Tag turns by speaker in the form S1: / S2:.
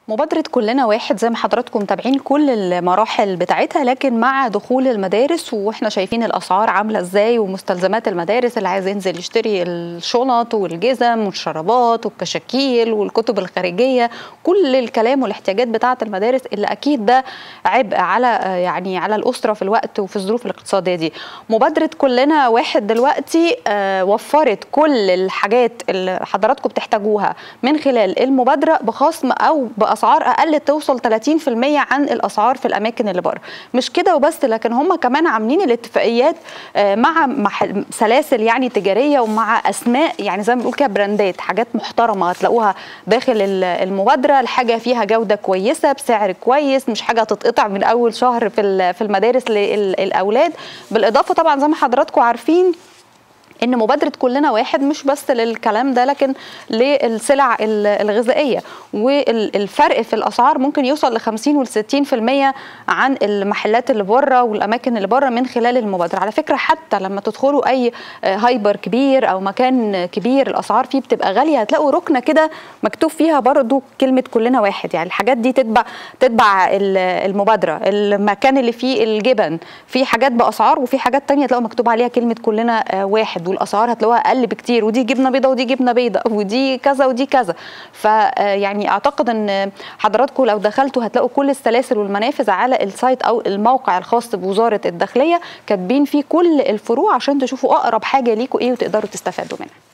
S1: مبادرة كلنا واحد زي ما حضراتكم متابعين كل المراحل بتاعتها لكن مع دخول المدارس واحنا شايفين الاسعار عامله ازاي ومستلزمات المدارس اللي عايز ينزل يشتري الشنط والجزم والشرابات والكشاكيل والكتب الخارجيه كل الكلام والاحتياجات بتاعه المدارس اللي اكيد ده عبء على يعني على الاسره في الوقت وفي الظروف الاقتصاديه دي. مبادره كلنا واحد دلوقتي وفرت كل الحاجات اللي حضراتكم بتحتاجوها من خلال المبادره بخصم او باسعار اقل توصل 30% عن الاسعار في الاماكن اللي بره مش كده وبس لكن هم كمان عاملين الاتفاقيات مع سلاسل يعني تجاريه ومع اسماء يعني زي ما بنقول كده براندات حاجات محترمه هتلاقوها داخل المبادره الحاجه فيها جوده كويسه بسعر كويس مش حاجه تتقطع من اول شهر في في المدارس للاولاد بالاضافه طبعا زي ما حضراتكم عارفين ان مبادره كلنا واحد مش بس للكلام ده لكن للسلع الغذائيه والفرق في الاسعار ممكن يوصل ل 50 و 60% عن المحلات اللي بره والاماكن اللي بره من خلال المبادره على فكره حتى لما تدخلوا اي هايبر كبير او مكان كبير الاسعار فيه بتبقى غاليه هتلاقوا ركنه كده مكتوب فيها برضو كلمه كلنا واحد يعني الحاجات دي تتبع تتبع المبادره المكان اللي فيه الجبن في حاجات باسعار وفي حاجات تانية تلاقوا مكتوب عليها كلمه كلنا واحد والاسعار هتلاقوها اقل بكتير ودي جبنه بيضه ودي جبنه بيضه ودي كذا ودي كذا فيعني اعتقد ان حضراتكم لو دخلتوا هتلاقوا كل السلاسل والمنافذ على السايت او الموقع الخاص بوزاره الداخليه كاتبين فيه كل الفروع عشان تشوفوا اقرب حاجه ليكوا ايه وتقدروا تستفادوا منها